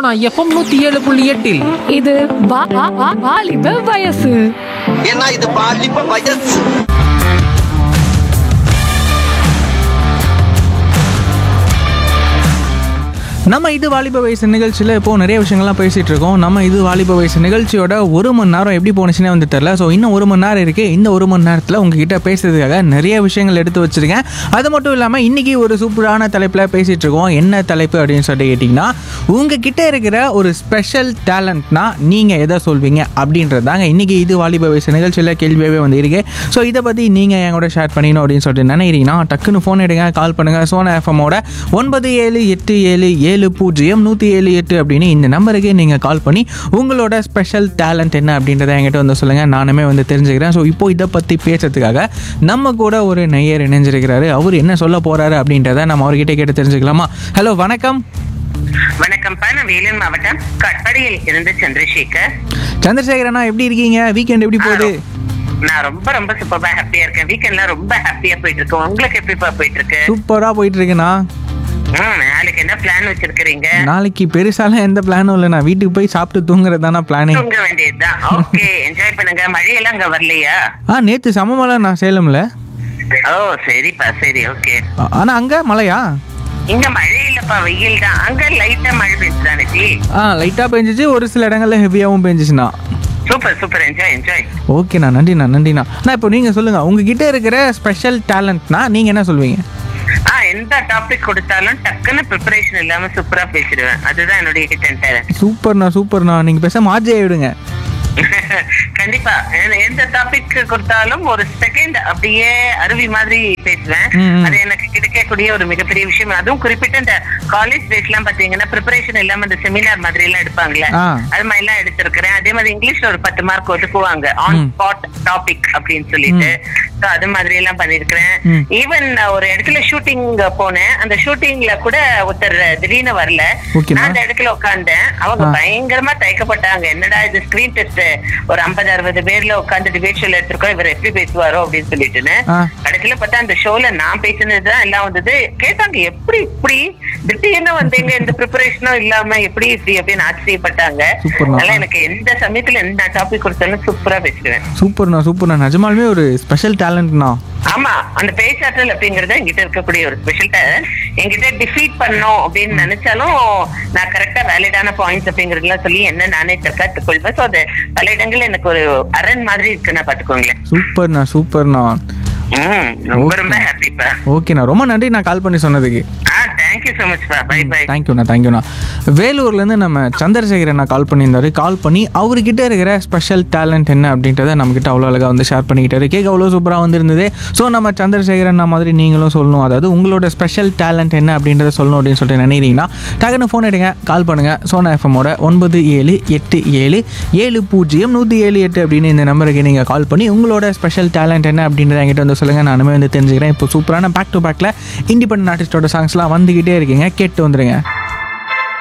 Sona FM நூத்தி ஏழு புள்ளி எட்டில் இது வா- வா- வா- வாலிப வயசு ஏன்னா இது பாலிப்ப வயசு நம்ம இது வாலிப வயசு நிகழ்ச்சியில் இப்போ நிறைய விஷயங்கள்லாம் பேசிட்டு இருக்கோம் நம்ம இது வாலிப வயசு நிகழ்ச்சியோட ஒரு மணி நேரம் எப்படி போணுச்சுன்னே வந்து தெரில ஸோ இன்னும் ஒரு மணி நேரம் இருக்கு இந்த ஒரு மணி நேரத்தில் உங்ககிட்ட பேசுறதுக்காக நிறைய விஷயங்கள் எடுத்து வச்சிருக்கேன் அது மட்டும் இல்லாமல் இன்னைக்கு ஒரு சூப்பரான தலைப்பில் பேசிட்டு இருக்கோம் என்ன தலைப்பு அப்படின்னு சொல்லிட்டு கேட்டிங்கன்னா உங்ககிட்ட இருக்கிற ஒரு ஸ்பெஷல் டேலண்ட்னா நீங்கள் எதை சொல்வீங்க அப்படின்றது தாங்க இன்னைக்கு இது வாலிப வயசு நிகழ்ச்சியில் கேள்வியாகவே வந்து இருக்கு ஸோ இதை பற்றி நீங்கள் என் கூட ஷேர் பண்ணிக்கணும் அப்படின்னு சொல்லிட்டு நினைக்கிறீங்கன்னா டக்குன்னு ஃபோன் எடுங்க கால் பண்ணுங்கள் சோனா எஃப்எம்மோட ஒன்பது ஏழு எட்டு ஏழு ஏழு பூஜ்ஜியம் நூற்றி ஏழு எட்டு அப்படின்னு இந்த நம்பருக்கு நீங்கள் கால் பண்ணி உங்களோட ஸ்பெஷல் டேலண்ட் என்ன அப்படின்றத என்கிட்ட வந்து சொல்லுங்கள் நானுமே வந்து தெரிஞ்சுக்கிறேன் ஸோ இப்போ இதை பற்றி பேசுறதுக்காக நம்ம கூட ஒரு நெய்யர் இணைஞ்சிருக்கிறாரு அவர் என்ன சொல்ல போகிறாரு அப்படின்றத நம்ம அவர்கிட்ட கேட்டு தெரிஞ்சுக்கலாமா ஹலோ வணக்கம் வணக்கம் நான் வேலூர் மாவட்டம் கட்படியில் இருந்து சந்திரசேகர் சந்திரசேகரண்ணா எப்படி இருக்கீங்க வீக்கெண்ட் எப்படி போகுது நான் ரொம்ப ரொம்ப சூப்பரா ஹாப்பியா இருக்கேன் வீக்கெண்ட்ல ரொம்ப ஹாப்பியா போயிட்டு இருக்கோம் உங்களுக்கு எப்படிப்பா போயிட்டு இருக்கு சூப்பராக போயிட்டு இருக்குண்ணா ம், நாளைக்கு என்ன பிளான் வச்சிருக்கீங்க நாளைக்கு பெருசாலாம் எந்த பிளானும் இல்லைண்ணா வீட்டுக்கு போய் சாப்பிட்டு தூங்குறது தானே பிளானே தூங்க வேண்டியதுதான் ஓகே என்ஜாய் பண்ணுங்க மழையெல்லாம் அங்க வரலையா ஆ நேற்று சமமலை நான் சேலமில் ஓ சரிப்பா சரி ஓகே ஆனால் அங்கே மழையா இங்க மழை இல்லப்பா வெயில் தான் அங்க லைட்டா மழை பெஞ்சுதானே ஜி ஆ லைட்டாக பெஞ்சிச்சு ஒரு சில இடங்கள்ல ஹெவியாகவும் பெஞ்சிச்சுண்ணா சூப்பர் சூப்பர் என்ஜாய் என்ஜாய் ஓகேண்ணா நன்றிண்ணா நன்றிண்ணா நான் இப்போ நீங்கள் சொல்லுங்கள் உங்ககிட்ட இருக்கிற ஸ்பெஷல் டேலண்ட்னா நீங்கள் என்ன சொல்வீங்க ஆ எந்த டாபிக் கொடுத்தாலும் டக்குன்னு ப்ரிப்பரேஷன் இல்லாம சூப்பரா பேசிடுவேன் அதுதான் என்னுடைய ஹிட் டேலண்ட் சூப்பர்ண்ணா சூப்பர்ண்ணா நீங்கள் பேசாம ஆஜே விடுங்க கண்டிப்பா எ- எந்த டாபிக் கொடுத்தாலும் ஒரு செகண்ட் அப்படியே அருவி மாதிரி பேசுவேன் ம், ம். அது எனக்கு கிடைக்கக்கூடிய ஒரு மிகப்பெரிய விஷயம் அதுவும் குறிப்பிட்ட இந்த காலேஜ் டேஸ் எல்லாம் பாத்தீங்கன்னா ப்ரிப்பரேஷன் இல்லாம இந்த செமினார் மாதிரி எல்லாம் எடுப்பாங்கல்ல ஆ. அது மாதிரி எல்லாம் எடுத்திருக்கிறேன் அதே மாதிரி இங்கிலீஷ்ல ஒரு பத்து மார்க் ஒதுக்குவாங்க ஆன் ம். ஸ்பாட் டாபிக் அப்படின்னு சொல்லிட்டு So, அது மாதிரி எல்லாம் பண்ணிருக்கிறேன் ம். ஈவன் ஒரு இடத்துல ஷூட்டிங் போனேன் அந்த ஷூட்டிங்ல கூட ஒருத்தர் திடீர்னு வரல Okay, நான் ma'am. அந்த இடத்துல உட்கார்ந்தேன் அவங்க ஆ. பயங்கரமா தயக்கப்பட்டாங்க என்னடா இது ஸ்கிரீன் டெஸ்ட் ஒரு ஐம்பது அறுபது பேர்ல உட்கார்ந்து டிபேட் ஷோல எடுத்திருக்கோம் இவர் எப்படி பேசுவாரோ அப்படின்னு சொல்லிட்டுன்னு ஆ. கடைசியில பார்த்தா அந்த ஷோல நான் பேசினதுதான் எல்லாம் வந்தது கேட்டாங்க எப்படி இப்படி திடீர்னு வந்தீங்க எந்த ப்ரிப்பரேஷனும் இல்லாம எப்படி இப்படி அப்படின்னு ஆச்சரியப்பட்டாங்க சூப்பர்ண்ணா. அதனால எனக்கு எந்த சமயத்துல எந்த டாபிக் கொடுத்தாலும் சூப்பரா பேசுவேன் சூப்பர்ண்ணா சூப்பர்ண்ணா நிஜமாலுமே ஒரு ஸ்பெஷல் டேலண்ட்ண்ணா ஆமா அந்த பேச்சாற்றல் அப்படிங்கறது என்கிட்ட இருக்கக்கூடிய ஒரு ஸ்பெஷல் டேலண்ட் என்கிட்ட டிஃபீட் பண்ணோம் அப்படின்னு நினைச்சாலும் நான் கரெக்டா வேலிடான பாயிண்ட்ஸ் அப்படிங்கறதுலாம் சொல்லி என்ன நானே தற்காத்துக் கொள்வேன் சோ அது பல இடங்கள்ல எனக்கு ஒரு அரண் மாதிரி இருக்குன்னா பாத்துக்கோங்களேன் சூப்பர்ண்ணா சூப்பர்ண்ணா ம், ரொம்ப Okay. ரொம்ப ஹாப்பிப்பா ஓகேண்ணா ரொம்ப நன்றி நான் கால் பண்ணி சொன்னதுக்கு ஆ தேங்க்யூ சோ மச் பா பை பை தேங்க்யூண்ணா தேங்க்யூண்ணா வேலூர்லேருந்து நம்ம சந்திரசேகர் அண்ணா கால் பண்ணியிருந்தாரு கால் பண்ணி அவர்கிட்ட இருக்கிற ஸ்பெஷல் டேலண்ட் என்ன அப்படின்றத நம்மக்கிட்ட அவ்வளோ அழகாக வந்து ஷேர் பண்ணிக்கிட்டாரு கேட்க அவ்வளோ சூப்பராக வந்திருந்தது ஸோ நம்ம சந்திரசேகர் அண்ணா மாதிரி நீங்களும் சொல்லணும் அதாவது உங்களோட ஸ்பெஷல் டேலண்ட் என்ன அப்படின்றத சொல்லணும் அப்படின்னு சொல்லிட்டு நினைக்கிறீங்கன்னா டக்குன்னு ஃபோன் எடுங்க கால் பண்ணுங்கள் சோனா எஃப்எம்மோட ஒன்பது ஏழு எட்டு ஏழு ஏழு பூஜ்ஜியம் நூற்றி ஏழு எட்டு அப்படின்னு இந்த நம்பருக்கு நீங்கள் கால் பண்ணி உங்களோட ஸ்பெஷல் டேலண்ட் என்ன அப்படின்றத என்கிட்ட வந்து சொல்லுங்கள் நானுமே வந்து தெரிஞ்சுக்கிறேன் இப்போ சூப்பரான பேக் டு பேக்கில் இண்டிபெண்ட் ஆர்டிஸ்டோட சாங்ஸ்லாம் வந்துக்கிட்டே இருக்கீங்க கேட்டு வந்துடுங்க